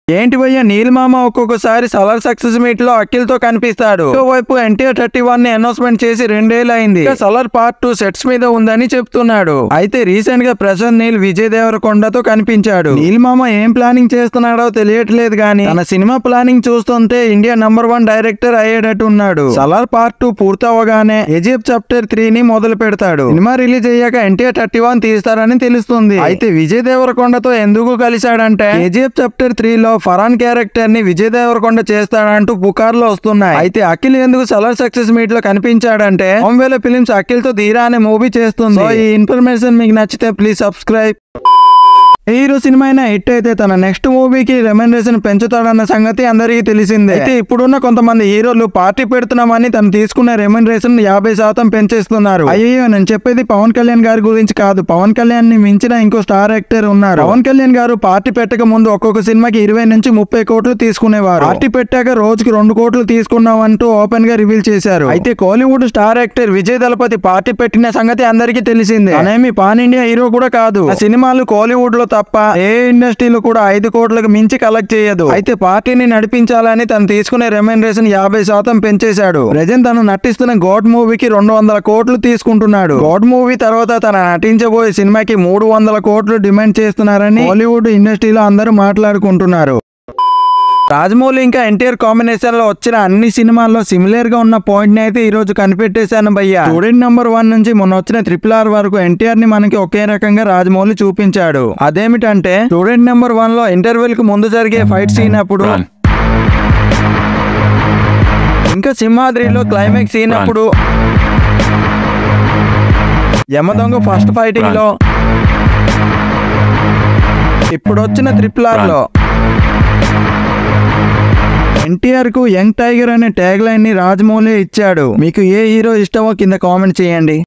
ఏంటి భయ్య నీల్ మామ ఒక్కొక్కసారి సలార్ సక్సెస్ మీట్ లో అఖిల్ తో కనిపిస్తాడు వైపు ఎన్టీఆర్ థర్టీ వన్ ని అనౌన్స్మెంట్ చేసి రెండేళ్ళు అయింది ఇంకా సలార్ పార్ట్ టూ సెట్స్ మీద ఉందని చెప్తున్నాడు అయితే రీసెంట్ గా ప్రశాంత్ నీల్ విజయ్ దేవరకొండతో కనిపించాడు నీల్ మామ ఏం ప్లానింగ్ చేస్తున్నాడో తెలియట్లేదు గానీ తన సినిమా ప్లానింగ్ చూస్తుంటే ఇండియా నంబర్ వన్ డైరెక్టర్ అయ్యేటట్టు ఉన్నాడు సలార్ పార్ట్ టూ పూర్తవగానే ఎజిప్ట్ చాప్టర్ త్రీ ని మొదలు పెడతాడు సినిమా రిలీజ్ అయ్యాక ఎన్టీఆర్ థర్టీ వన్ తీస్తారని తెలుస్తుంది అయితే విజయ్ దేవరకొండతో ఎందుకు కలిశాడంటే కేజీఎఫ్ చాప్టర్ త్రీ లో ఫరాన్ క్యారెక్టర్ ని విజయ్ దేవరకొండ చేస్తాడంటూ పుకార్లు వస్తున్నాయి అయితే అఖిల్ ఎందుకు సలార్ సక్సెస్ మీట్ లో కనిపించాడంటే ఓంవేల ఫిలిమ్స్ అఖిల్ తో ధీరా అనే మూవీ చేస్తుంది సో ఈ ఇన్ఫర్మేషన్ మీకు నచ్చితే ప్లీజ్ సబ్స్క్రైబ్ హీరో సినిమా అయినా హిట్ అయితే తన నెక్స్ట్ మూవీకి రెమ్యునరేషన్ పెంచుతాడన్న సంగతి అందరికీ తెలిసిందే అయితే ఇప్పుడున్న కొంతమంది హీరోలు పార్టీ పెడుతున్నామని తను తీసుకున్న రెమ్యునరేషన్ యాభై శాతం పెంచేస్తున్నారు అయ్యో నేను చెప్పేది పవన్ కళ్యాణ్ గారి గురించి కాదు పవన్ కళ్యాణ్ ని మించిన ఇంకో స్టార్ యాక్టర్ ఉన్నారు పవన్ కళ్యాణ్ గారు పార్టీ పెట్టక ముందు ఒక్కొక్క సినిమాకి ఇరవై నుంచి ముప్పై కోట్లు తీసుకునేవారు పార్టీ పెట్టాక రోజుకి రెండు కోట్లు తీసుకున్నామంటూ ఓపెన్ గా రివీల్ చేశారు అయితే Kollywood star actor Vijay Thalapathy party పెట్టిన సంగతి అందరికీ తెలిసిందే అనేమి పాన్ ఇండియా హీరో కూడా కాదు ఆ సినిమాలు కోలీవుడ్ లో తప్ప ఏ ఇండస్ట్రీలో కూడా ఐదు కోట్లకు మించి కలెక్ట్ చేయదు అయితే పార్టీని నడిపించాలని తను తీసుకునే రెమ్యునరేషన్ యాభై శాతం పెంచేశాడు ప్రజెంట్ తను నటిస్తున్న గోడ్ మూవీకి రెండు వందల కోట్లు తీసుకుంటున్నాడు గోడ్ మూవీ తర్వాత తన నటించబోయే సినిమాకి మూడు వందల కోట్లు డిమాండ్ చేస్తున్నారని బాలీవుడ్ ఇండస్ట్రీలో అందరూ మాట్లాడుకుంటున్నారు రాజమౌళి ఇంకా ఎన్టీఆర్ కాంబినేషన్ లో వచ్చిన అన్ని సినిమాల్లో సిమిలర్ గా ఉన్న పాయింట్ ని అయితే ఈ రోజు కనిపెట్టేశాను భయ్య స్టూడెంట్ నెంబర్ వన్ నుంచి మొన్న వచ్చిన ట్రిపుల్ ఆర్ వరకు ఎన్టీఆర్ ని మనకి ఒకే రకంగా రాజమౌళి చూపించాడు అదేమిటంటే స్టూడెంట్ నెంబర్ వన్ లో ఇంటర్వెల్ కు ముందు జరిగే ఫైట్ సీన్ అప్పుడు Run. ఇంకా సింహాద్రిలో క్లైమాక్స్ సీన్ అప్పుడు యమదొంగ ఫస్ట్ ఫైటింగ్ లో ఇప్పుడు వచ్చిన త్రిపుల్ ఆర్ లో ఎన్టీఆర్ కు యంగ్ టైగర్ అనే ట్యాగ్ లైన్ ని రాజమౌళి ఇచ్చాడు మీకు ఏ హీరో ఇష్టమో కింద కామెంట్ చేయండి